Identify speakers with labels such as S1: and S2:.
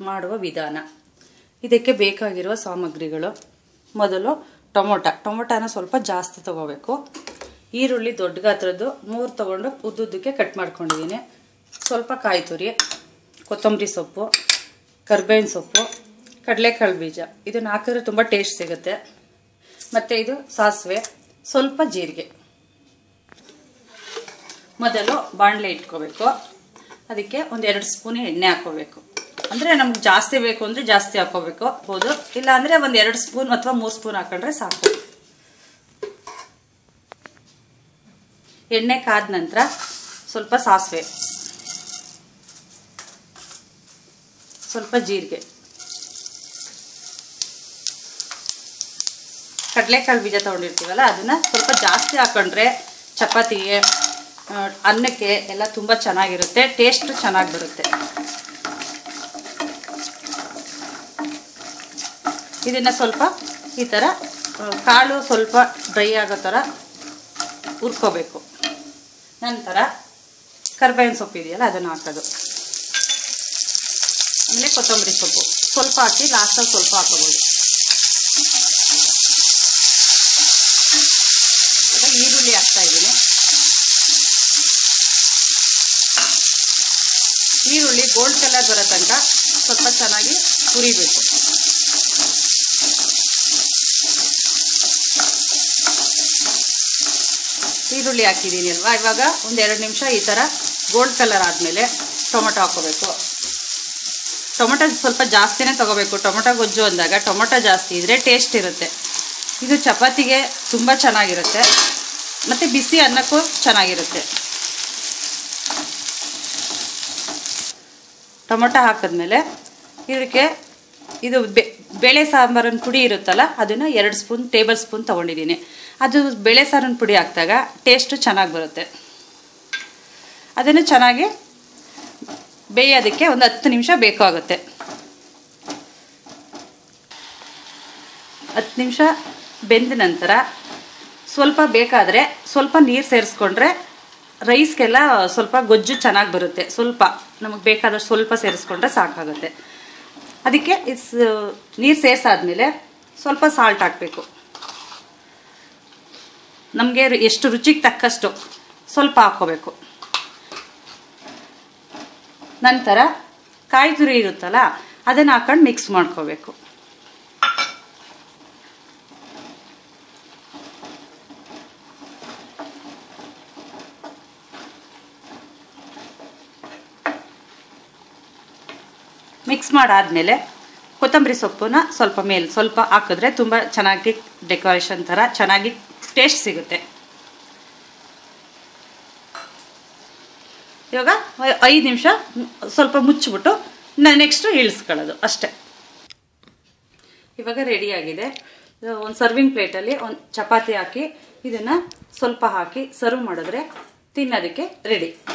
S1: ಮಾಡುವ ವಿಧಾನ ಇದಕ್ಕೆ ಬೇಕಾಗಿರುವ ಸಾಮಗ್ರಿಗಳು ಮೊದಲು ಟೊಮೊಟ ಟೊಮೊಟೊನ ಸ್ವಲ್ಪ ಜಾಸ್ತಿ ತಗೋಬೇಕು ಈರುಳ್ಳಿ ದೊಡ್ಡ ಗಾತ್ರದ್ದು ಮೂರು ತಗೊಂಡು ಉದ್ದುದ್ದಕ್ಕೆ ಕಟ್ ಮಾಡ್ಕೊಂಡಿದ್ದೀನಿ ಸ್ವಲ್ಪ ಕಾಯಿ ತುರಿ ಕೊತ್ತಂಬರಿ ಸೊಪ್ಪು ಕರ್ಬೇವಿನ ಸೊಪ್ಪು ಕಡಲೆಕಾಳು ಬೀಜ ಇದನ್ನ ಹಾಕಿದ್ರೆ ತುಂಬ ಟೇಸ್ಟ್ ಸಿಗುತ್ತೆ ಮತ್ತು ಇದು ಸಾಸಿವೆ ಸ್ವಲ್ಪ ಜೀರಿಗೆ ಮೊದಲು ಬಾಣಲೆ ಇಟ್ಕೋಬೇಕು ಅದಕ್ಕೆ ಒಂದು ಎರಡು ಸ್ಪೂನ್ ಎಣ್ಣೆ ಹಾಕೋಬೇಕು ಅಂದರೆ ನಮ್ಗೆ ಜಾಸ್ತಿ ಬೇಕು ಅಂದರೆ ಜಾಸ್ತಿ ಹಾಕೋಬೇಕು ಹೌದು ಇಲ್ಲ ಅಂದರೆ ಒಂದು ಎರಡು ಸ್ಪೂನ್ ಅಥವಾ ಮೂರು ಸ್ಪೂನ್ ಹಾಕೊಂಡ್ರೆ ಸಾಕು ಎಣ್ಣೆ ಕಾದ ನಂತರ ಸ್ವಲ್ಪ ಸಾಸಿವೆ ಸ್ವಲ್ಪ ಜೀರಿಗೆ ಕಡಲೆಕಾಳು ಬೀಜ ತೊಗೊಂಡಿರ್ತೀವಲ್ಲ ಅದನ್ನು ಸ್ವಲ್ಪ ಜಾಸ್ತಿ ಹಾಕೊಂಡ್ರೆ ಚಪಾತಿಗೆ ಆ, ಅನ್ನಕ್ಕೆ ಎಲ್ಲ ತುಂಬ ಚೆನ್ನಾಗಿರುತ್ತೆ ಟೇಸ್ಟ್ ಚೆನ್ನಾಗಿ ಬರುತ್ತೆ ಇದನ್ನು ಸ್ವಲ್ಪ ಈ ಥರ ಆ, ಕಾಳು ಸ್ವಲ್ಪ ಡ್ರೈ ಆಗೋ ಥರ ಹುರ್ಕೋಬೇಕು ನಂತರ ಕರ್ಬೇವಿನ ಸೊಪ್ಪು ಇದೆಯಲ್ಲ ಅದನ್ನು ಹಾಕೋದು ಆಮೇಲೆ ಕೊತ್ತಂಬರಿ ಸೊಪ್ಪು ಸ್ವಲ್ಪ ಹಾಕಿ ಲಾಸ್ಟಲ್ಲಿ ಸ್ವಲ್ಪ ಹಾಕೋಬೋದು ಈಗ ಈರುಳ್ಳಿ ಹಾಕ್ತಾ ಇದ್ದೀನಿ ಈರುಳ್ಳಿ ಗೋಲ್ಡ್ ಕಲರ್ ಬರೋ ತನಕ ಸ್ವಲ್ಪ ಚೆನ್ನಾಗಿ ಹುರಿಬೇಕು ಈರುಳ್ಳಿ ಹಾಕಿದ್ದೀನಿ ಅಲ್ವಾ ಇವಾಗ ಒಂದು ಎರಡು ನಿಮಿಷ ಈ ಥರ ಗೋಲ್ಡ್ ಕಲರ್ ಆದಮೇಲೆ ಟೊಮೊಟೊ ಹಾಕೋಬೇಕು ಟೊಮೊಟೊ ಸ್ವಲ್ಪ ಜಾಸ್ತಿನೇ ತಗೋಬೇಕು ಟೊಮೊಟೊ ಗೊಜ್ಜು ಅಂದಾಗ ಟೊಮೊಟೊ ಜಾಸ್ತಿ ಇದ್ದರೆ ಟೇಸ್ಟ್ ಇರುತ್ತೆ ಇದು ಚಪಾತಿಗೆ ತುಂಬ ಚೆನ್ನಾಗಿರುತ್ತೆ ಮತ್ತು ಬಿಸಿ ಅನ್ನಕ್ಕೂ ಚೆನ್ನಾಗಿರುತ್ತೆ ಟೊಮೊಟೊ ಹಾಕಿದ್ಮೇಲೆ ಇದಕ್ಕೆ ಇದು ಬೆ ಬೇಳೆ ಸಾಂಬಾರಿನ ಪುಡಿ ಇರುತ್ತಲ್ಲ ಅದನ್ನು ಎರಡು ಸ್ಪೂನ್ ಟೇಬಲ್ ಸ್ಪೂನ್ ತೊಗೊಂಡಿದ್ದೀನಿ ಅದು ಬೇಳೆ ಸಾರಿನ ಪುಡಿ ಹಾಕಿದಾಗ ಟೇಸ್ಟು ಚೆನ್ನಾಗಿ ಬರುತ್ತೆ ಅದನ್ನು ಚೆನ್ನಾಗಿ ಬೇಯೋದಕ್ಕೆ ಒಂದು ಹತ್ತು ನಿಮಿಷ ಬೇಕಾಗುತ್ತೆ ಹತ್ತು ನಿಮಿಷ ಬೆಂದ ನಂತರ ಸ್ವಲ್ಪ ಬೇಕಾದರೆ ಸ್ವಲ್ಪ ನೀರು ಸೇರಿಸ್ಕೊಂಡ್ರೆ ರೈಸ್ಗೆಲ್ಲ ಸ್ವಲ್ಪ ಗೊಜ್ಜು ಚೆನ್ನಾಗಿ ಬರುತ್ತೆ ಸ್ವಲ್ಪ ನಮಗೆ ಬೇಕಾದಷ್ಟು ಸ್ವಲ್ಪ ಸೇರಿಸ್ಕೊಂಡ್ರೆ ಸಾಕಾಗುತ್ತೆ ಅದಕ್ಕೆ ಇಸ್ ನೀರು ಸೇರಿಸಾದ್ಮೇಲೆ ಸ್ವಲ್ಪ ಸಾಲ್ಟ್ ಹಾಕಬೇಕು ನಮಗೆ ಎಷ್ಟು ರುಚಿಗೆ ತಕ್ಕಷ್ಟು ಸ್ವಲ್ಪ ಹಾಕ್ಕೋಬೇಕು ನಂತರ ಕಾಯಿ ತುರಿ ಇರುತ್ತಲ್ಲ ಅದನ್ನು ಹಾಕೊಂಡು ಮಿಕ್ಸ್ ಮಾಡ್ಕೋಬೇಕು ಮಿಕ್ಸ್ ಮಾಡಾದ್ಮೇಲೆ ಕೊತ್ತಂಬರಿ ಸೊಪ್ಪನ್ನ ಸ್ವಲ್ಪ ಮೇಲೆ ಸ್ವಲ್ಪ ಹಾಕಿದ್ರೆ ತುಂಬ ಚೆನ್ನಾಗಿ ಡೆಕೋರೇಷನ್ ಥರ ಚೆನ್ನಾಗಿ ಟೇಸ್ಟ್ ಸಿಗುತ್ತೆ ಇವಾಗ ಐದು ನಿಮಿಷ ಸ್ವಲ್ಪ ಮುಚ್ಚಿಬಿಟ್ಟು ನೆಕ್ಸ್ಟು ಇಳಿಸ್ಕೊಳ್ಳೋದು ಅಷ್ಟೇ ಇವಾಗ ರೆಡಿಯಾಗಿದೆ ಒಂದು ಸರ್ವಿಂಗ್ ಪ್ಲೇಟಲ್ಲಿ ಒಂದು ಚಪಾತಿ ಹಾಕಿ ಇದನ್ನು ಸ್ವಲ್ಪ ಹಾಕಿ ಸರ್ವ್ ಮಾಡಿದ್ರೆ ತಿನ್ನೋದಕ್ಕೆ ರೆಡಿ